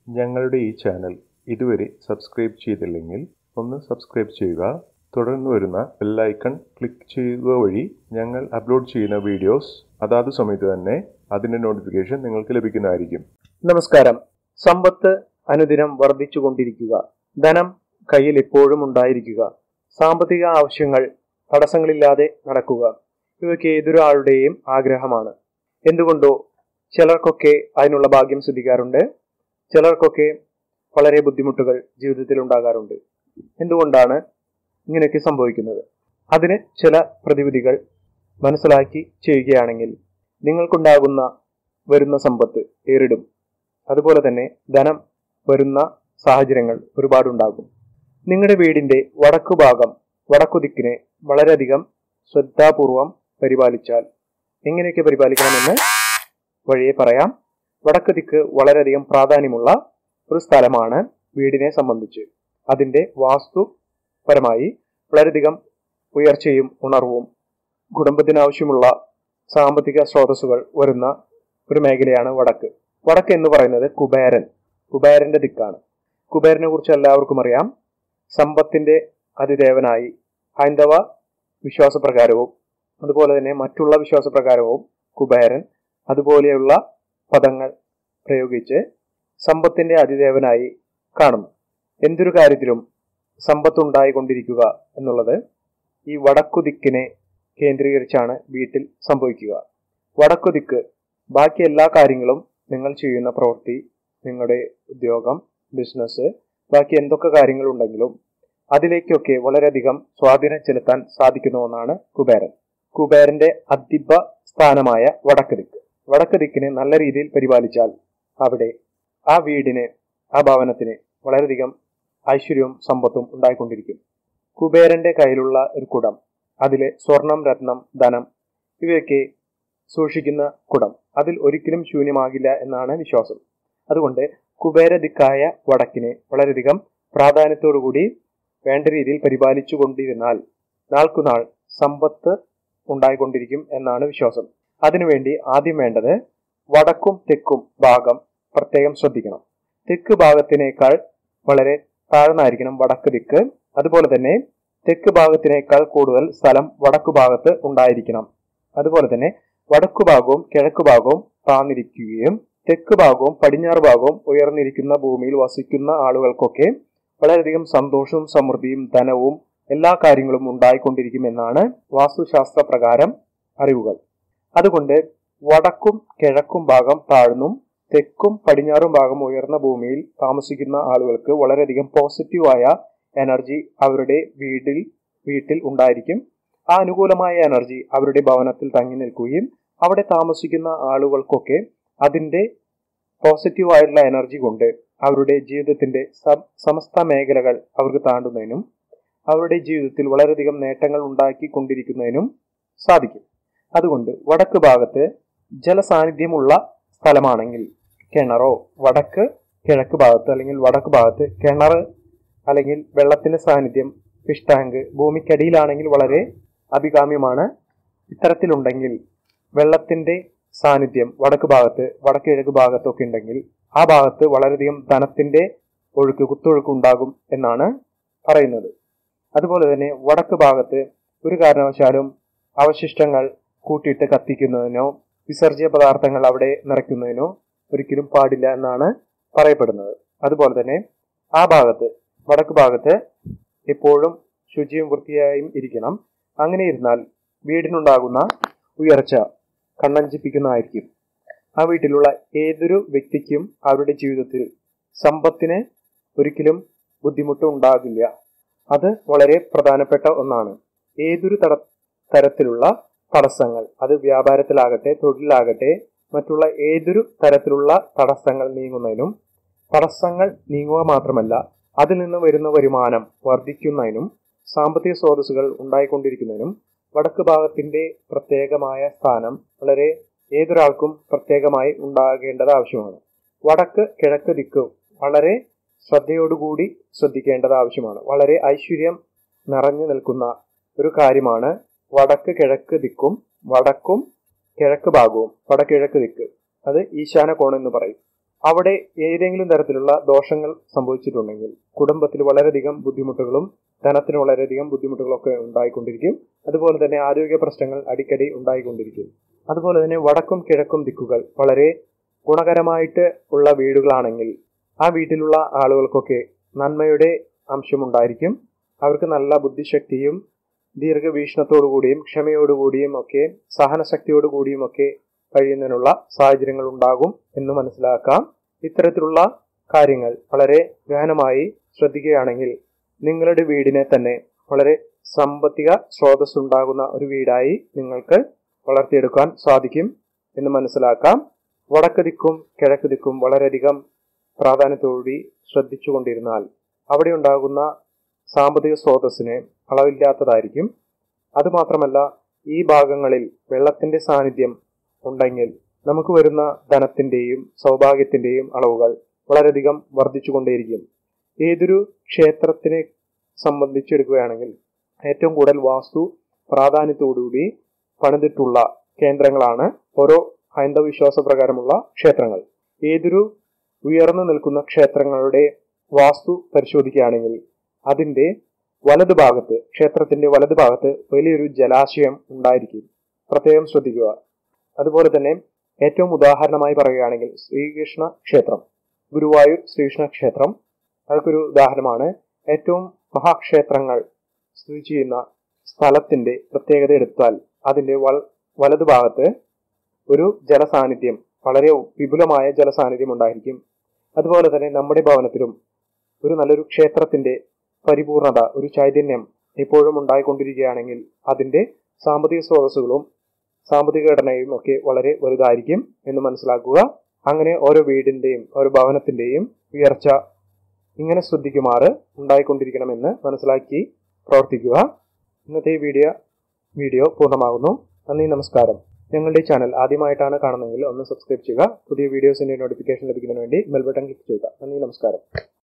ഞങ്ങളുടെ ഈ ചാനൽ ഇതുവരെ സബ്സ്ക്രൈബ് ചെയ്തില്ലെങ്കിൽ ഒന്ന് സബ്സ്ക്രൈബ് ചെയ്യുക തുടർന്ന് വരുന്ന ബെല്ലൈക്കൺ ക്ലിക്ക് ചെയ്യുക വഴി ഞങ്ങൾ അപ്ലോഡ് ചെയ്യുന്ന വീഡിയോസ് അതാത് സമയത്ത് തന്നെ അതിൻ്റെ നോട്ടിഫിക്കേഷൻ നിങ്ങൾക്ക് ലഭിക്കുന്നതായിരിക്കും നമസ്കാരം സമ്പത്ത് അനുദിനം വർദ്ധിച്ചുകൊണ്ടിരിക്കുക ധനം കയ്യിൽ എപ്പോഴും ഉണ്ടായിരിക്കുക സാമ്പത്തിക ആവശ്യങ്ങൾ തടസ്സങ്ങളില്ലാതെ നടക്കുക ഇവയ്ക്ക് ഏതൊരാളുടെയും ആഗ്രഹമാണ് എന്തുകൊണ്ടോ ചിലർക്കൊക്കെ അതിനുള്ള ഭാഗ്യം സിദ്ധിക്കാറുണ്ട് ചിലർക്കൊക്കെ വളരെ ബുദ്ധിമുട്ടുകൾ ജീവിതത്തിൽ ഉണ്ടാകാറുണ്ട് എന്തുകൊണ്ടാണ് ഇങ്ങനെയൊക്കെ സംഭവിക്കുന്നത് അതിന് ചില പ്രതിവിധികൾ മനസ്സിലാക്കി ചെയ്യുകയാണെങ്കിൽ നിങ്ങൾക്കുണ്ടാകുന്ന വരുന്ന സമ്പത്ത് ഏറിടും അതുപോലെ തന്നെ ധനം വരുന്ന സാഹചര്യങ്ങൾ ഒരുപാടുണ്ടാകും നിങ്ങളുടെ വീടിന്റെ വടക്കു ഭാഗം വടക്കു ദിക്കിനെ വളരെയധികം ശ്രദ്ധാപൂർവം പരിപാലിച്ചാൽ എങ്ങനെയൊക്കെ പരിപാലിക്കണമെന്ന് വഴിയെ പറയാം വടക്ക് ദിക്ക് വളരെയധികം പ്രാധാന്യമുള്ള ഒരു സ്ഥലമാണ് വീടിനെ സംബന്ധിച്ച് അതിന്റെ വാസ്തുപരമായി വളരെയധികം ഉയർച്ചയും ഉണർവും കുടുംബത്തിനാവശ്യമുള്ള സാമ്പത്തിക സ്രോതസ്സുകൾ വരുന്ന ഒരു മേഖലയാണ് വടക്ക് വടക്ക് എന്ന് പറയുന്നത് കുബേരൻ കുബേരന്റെ ദിക്കാണ് കുബേരനെ കുറിച്ച് എല്ലാവർക്കും അറിയാം സമ്പത്തിന്റെ അതിദേവനായി ഹൈന്ദവ വിശ്വാസപ്രകാരവും അതുപോലെ തന്നെ മറ്റുള്ള വിശ്വാസപ്രകാരവും കുബേരൻ അതുപോലെയുള്ള പദങ്ങൾ പ്രയോഗിച്ച് സമ്പത്തിന്റെ അതിദേവനായി കാണുന്നു എന്തൊരു കാര്യത്തിലും സമ്പത്തുണ്ടായിക്കൊണ്ടിരിക്കുക എന്നുള്ളത് ഈ വടക്കു ദിക്കിനെ കേന്ദ്രീകരിച്ചാണ് വീട്ടിൽ സംഭവിക്കുക വടക്കു ദിക്ക് ബാക്കി എല്ലാ കാര്യങ്ങളും നിങ്ങൾ ചെയ്യുന്ന പ്രവൃത്തി നിങ്ങളുടെ ഉദ്യോഗം ബിസിനസ് ബാക്കി എന്തൊക്കെ കാര്യങ്ങളുണ്ടെങ്കിലും അതിലേക്കൊക്കെ വളരെയധികം സ്വാധീനം ചെലുത്താൻ സാധിക്കുന്ന ഒന്നാണ് കുബേരൻ കുബേരന്റെ അധിപ സ്ഥാനമായ വടക്ക് ദിക്ക് വടക്ക് ദിക്കിനെ നല്ല രീതിയിൽ പരിപാലിച്ചാൽ അവിടെ ആ വീടിന് ആ ഭവനത്തിന് വളരെയധികം ഐശ്വര്യവും സമ്പത്തും ഉണ്ടായിക്കൊണ്ടിരിക്കും കുബേരന്റെ കയ്യിലുള്ള ഒരു കുടം അതിലെ സ്വർണം രത്നം ധനം ഇവയൊക്കെ സൂക്ഷിക്കുന്ന കുടം അതിൽ ഒരിക്കലും ശൂന്യമാകില്ല എന്നാണ് വിശ്വാസം അതുകൊണ്ട് കുബേര ദിക്കായ വടക്കിനെ വളരെയധികം പ്രാധാന്യത്തോടുകൂടി വേണ്ട രീതിയിൽ പരിപാലിച്ചു കൊണ്ടിരുന്നാൽ നാൾക്കുനാൾ സമ്പത്ത് ഉണ്ടായിക്കൊണ്ടിരിക്കും എന്നാണ് വിശ്വാസം അതിനുവേണ്ടി ആദ്യം വേണ്ടത് വടക്കും തെക്കും ഭാഗം പ്രത്യേകം ശ്രദ്ധിക്കണം തെക്ക് ഭാഗത്തിനേക്കാൾ വളരെ താഴ്ന്നായിരിക്കണം വടക്ക് ദിക്ക് അതുപോലെ തന്നെ തെക്ക് ഭാഗത്തിനേക്കാൾ കൂടുതൽ സ്ഥലം വടക്കു ഭാഗത്ത് ഉണ്ടായിരിക്കണം അതുപോലെ തന്നെ വടക്കു ഭാഗവും കിഴക്കു ഭാഗവും താന്നിരിക്കുകയും തെക്ക് ഭാഗവും പടിഞ്ഞാറ് ഭാഗവും ഉയർന്നിരിക്കുന്ന ഭൂമിയിൽ വസിക്കുന്ന ആളുകൾക്കൊക്കെ വളരെയധികം സന്തോഷവും സമൃദ്ധിയും ധനവും എല്ലാ കാര്യങ്ങളും ഉണ്ടായിക്കൊണ്ടിരിക്കുമെന്നാണ് വാസ്തുശാസ്ത്ര പ്രകാരം അറിവുകൾ അതുകൊണ്ട് വടക്കും കിഴക്കും ഭാഗം താഴ്ന്നും തെക്കും പടിഞ്ഞാറും ഭാഗം ഉയർന്ന ഭൂമിയിൽ താമസിക്കുന്ന ആളുകൾക്ക് വളരെയധികം പോസിറ്റീവായ എനർജി അവരുടെ വീട്ടിൽ വീട്ടിൽ ഉണ്ടായിരിക്കും ആ അനുകൂലമായ എനർജി അവരുടെ ഭവനത്തിൽ തങ്ങി നിൽക്കുകയും അവിടെ താമസിക്കുന്ന ആളുകൾക്കൊക്കെ അതിന്റെ പോസിറ്റീവ് ആയിട്ടുള്ള എനർജി കൊണ്ട് അവരുടെ ജീവിതത്തിന്റെ സമസ്ത മേഖലകൾ അവർക്ക് താണ്ടുന്നതിനും അവരുടെ ജീവിതത്തിൽ വളരെയധികം നേട്ടങ്ങൾ ഉണ്ടാക്കി കൊണ്ടിരിക്കുന്നതിനും സാധിക്കും അതുകൊണ്ട് വടക്ക് ഭാഗത്ത് ജലസാന്നിധ്യമുള്ള സ്ഥലമാണെങ്കിൽ കിണറോ വടക്ക് കിഴക്ക് ഭാഗത്ത് അല്ലെങ്കിൽ വടക്ക് ഭാഗത്ത് കിണർ അല്ലെങ്കിൽ വെള്ളത്തിന്റെ സാന്നിധ്യം ഫിഷ് ടാങ്ക് ഭൂമിക്കടിയിലാണെങ്കിൽ വളരെ അഭികാമ്യമാണ് ഇത്തരത്തിലുണ്ടെങ്കിൽ വെള്ളത്തിന്റെ സാന്നിധ്യം വടക്ക് ഭാഗത്ത് വടക്ക് കിഴക്ക് ഭാഗത്തൊക്കെ ഉണ്ടെങ്കിൽ ആ ഭാഗത്ത് വളരെയധികം ധനത്തിന്റെ ഒഴുക്ക് കുത്തൊഴുക്ക് ഉണ്ടാകും എന്നാണ് പറയുന്നത് അതുപോലെ തന്നെ വടക്ക് ഭാഗത്ത് ഒരു കാരണവശാലും അവശിഷ്ടങ്ങൾ കൂട്ടിയിട്ട് കത്തിക്കുന്നതിനോ വിസർജ്യ പദാർത്ഥങ്ങൾ അവിടെ നിറയ്ക്കുന്നതിനോ ഒരിക്കലും പാടില്ല എന്നാണ് പറയപ്പെടുന്നത് അതുപോലെ തന്നെ ആ ഭാഗത്ത് വടക്ക് ഭാഗത്ത് എപ്പോഴും ശുചിയും വൃത്തിയായും ഇരിക്കണം അങ്ങനെ ഇരുന്നാൽ വീടിനുണ്ടാകുന്ന ഉയർച്ച കണ്ണഞ്ചിപ്പിക്കുന്നതായിരിക്കും ആ വീട്ടിലുള്ള ഏതൊരു വ്യക്തിക്കും അവരുടെ ജീവിതത്തിൽ സമ്പത്തിന് ഒരിക്കലും ബുദ്ധിമുട്ട് ഉണ്ടാകില്ല അത് വളരെ പ്രധാനപ്പെട്ട ഒന്നാണ് ഏതൊരു തട തരത്തിലുള്ള തടസ്സങ്ങൾ അത് വ്യാപാരത്തിലാകട്ടെ തൊഴിലാകട്ടെ മറ്റുള്ള ഏതൊരു തരത്തിലുള്ള തടസ്സങ്ങൾ നീങ്ങുന്നതിനും തടസ്സങ്ങൾ നീങ്ങുക മാത്രമല്ല അതിൽ നിന്ന് വരുന്ന വരുമാനം വർദ്ധിക്കുന്നതിനും സാമ്പത്തിക സ്രോതസ്സുകൾ ഉണ്ടായിക്കൊണ്ടിരിക്കുന്നതിനും വടക്ക് ഭാഗത്തിന്റെ പ്രത്യേകമായ സ്ഥാനം വളരെ ഏതൊരാൾക്കും പ്രത്യേകമായി ഉണ്ടാകേണ്ടത് ആവശ്യമാണ് വടക്ക് കിഴക്ക് ദിക്ക് വളരെ ശ്രദ്ധയോടുകൂടി ശ്രദ്ധിക്കേണ്ടത് ആവശ്യമാണ് വളരെ ഐശ്വര്യം നിറഞ്ഞു നിൽക്കുന്ന ഒരു കാര്യമാണ് വടക്ക് കിഴക്ക് ദിക്കും വടക്കും കിഴക്ക് ഭാഗവും വടക്കിഴക്ക് ദിക്ക് അത് ഈശാന കോൺ എന്ന് പറയും അവിടെ ഏതെങ്കിലും തരത്തിലുള്ള ദോഷങ്ങൾ സംഭവിച്ചിട്ടുണ്ടെങ്കിൽ കുടുംബത്തിൽ വളരെയധികം ബുദ്ധിമുട്ടുകളും ധനത്തിന് വളരെയധികം ബുദ്ധിമുട്ടുകളൊക്കെ ഉണ്ടായിക്കൊണ്ടിരിക്കും അതുപോലെ തന്നെ ആരോഗ്യ പ്രശ്നങ്ങൾ അടിക്കടി ഉണ്ടായിക്കൊണ്ടിരിക്കും അതുപോലെ തന്നെ വടക്കും കിഴക്കും ദിക്കുകൾ വളരെ ഗുണകരമായിട്ട് ഉള്ള വീടുകളാണെങ്കിൽ ആ വീട്ടിലുള്ള ആളുകൾക്കൊക്കെ നന്മയുടെ അംശമുണ്ടായിരിക്കും അവർക്ക് നല്ല ബുദ്ധിശക്തിയും ദീർഘവീക്ഷണത്തോടുകൂടിയും ക്ഷമയോടുകൂടിയും ഒക്കെ സഹനശക്തിയോടുകൂടിയും ഒക്കെ കഴിയുന്നതിനുള്ള സാഹചര്യങ്ങൾ ഉണ്ടാകും എന്ന് മനസ്സിലാക്കാം ഇത്തരത്തിലുള്ള കാര്യങ്ങൾ വളരെ ഗഹനമായി ശ്രദ്ധിക്കുകയാണെങ്കിൽ നിങ്ങളുടെ വീടിനെ തന്നെ വളരെ സാമ്പത്തിക സ്രോതസ് ഉണ്ടാകുന്ന ഒരു വീടായി നിങ്ങൾക്ക് വളർത്തിയെടുക്കാൻ സാധിക്കും എന്ന് മനസ്സിലാക്കാം വടക്ക് ദിക്കും കിഴക്ക് ദിക്കും വളരെയധികം പ്രാധാന്യത്തോടുകൂടി ശ്രദ്ധിച്ചുകൊണ്ടിരുന്നാൽ അവിടെ ഉണ്ടാകുന്ന സാമ്പത്തിക സ്രോതസ്സിന് അളവില്ലാത്തതായിരിക്കും അതുമാത്രമല്ല ഈ ഭാഗങ്ങളിൽ വെള്ളത്തിന്റെ സാന്നിധ്യം ഉണ്ടെങ്കിൽ നമുക്ക് വരുന്ന ധനത്തിന്റെയും സൗഭാഗ്യത്തിന്റെയും അളവുകൾ വളരെയധികം വർദ്ധിച്ചുകൊണ്ടേയിരിക്കും ഏതൊരു ക്ഷേത്രത്തിനെ സംബന്ധിച്ചെടുക്കുകയാണെങ്കിൽ ഏറ്റവും കൂടുതൽ വാസ്തു പ്രാധാന്യത്തോടുകൂടി പണിതിട്ടുള്ള കേന്ദ്രങ്ങളാണ് ഓരോ ഹൈന്ദവ വിശ്വാസ പ്രകാരമുള്ള ക്ഷേത്രങ്ങൾ ഏതൊരു ഉയർന്നു നിൽക്കുന്ന ക്ഷേത്രങ്ങളുടെ വാസ്തു പരിശോധിക്കുകയാണെങ്കിൽ അതിന്റെ വലതുഭാഗത്ത് ക്ഷേത്രത്തിന്റെ വലതുഭാഗത്ത് വലിയൊരു ജലാശയം ഉണ്ടായിരിക്കും പ്രത്യേകം ശ്രദ്ധിക്കുക അതുപോലെ തന്നെ ഏറ്റവും ഉദാഹരണമായി പറയുകയാണെങ്കിൽ ശ്രീകൃഷ്ണ ക്ഷേത്രം ഗുരുവായൂർ ശ്രീകൃഷ്ണ ക്ഷേത്രം അതൊക്കെ ഉദാഹരണമാണ് ഏറ്റവും മഹാക്ഷേത്രങ്ങൾ സ്ഥിതി ചെയ്യുന്ന സ്ഥലത്തിന്റെ പ്രത്യേകത എടുത്താൽ അതിന്റെ വൽ വലതുഭാഗത്ത് ഒരു ജലസാന്നിധ്യം വളരെ വിപുലമായ ജലസാന്നിധ്യം ഉണ്ടായിരിക്കും അതുപോലെ തന്നെ നമ്മുടെ ഭവനത്തിലും ഒരു നല്ലൊരു ക്ഷേത്രത്തിന്റെ പരിപൂർണത ഒരു ചൈതന്യം എപ്പോഴും ഉണ്ടായിക്കൊണ്ടിരിക്കുകയാണെങ്കിൽ അതിന്റെ സാമ്പത്തിക സ്രോതസ്സുകളും സാമ്പത്തിക ഘടനയും ഒക്കെ വളരെ വലുതായിരിക്കും എന്ന് മനസ്സിലാക്കുക അങ്ങനെ ഓരോ വീടിന്റെയും ഓരോ ഭവനത്തിന്റെയും ഉയർച്ച ഇങ്ങനെ ശ്രദ്ധിക്കുമാറ് ഉണ്ടായിക്കൊണ്ടിരിക്കണമെന്ന് മനസ്സിലാക്കി പ്രവർത്തിക്കുക ഇന്നത്തെ ഈ വീഡിയോ വീഡിയോ പൂർണ്ണമാകുന്നു നന്ദി നമസ്കാരം ഞങ്ങളുടെ ചാനൽ ആദ്യമായിട്ടാണ് കാണുന്നതെങ്കിൽ ഒന്ന് സബ്സ്ക്രൈബ് ചെയ്യുക പുതിയ വീഡിയോസിന്റെ നോട്ടിഫിക്കേഷൻ ലഭിക്കുന്നതിന് വേണ്ടി ബെൽ ബട്ടൺ ക്ലിക്ക് ചെയ്യുക നന്ദി നമസ്കാരം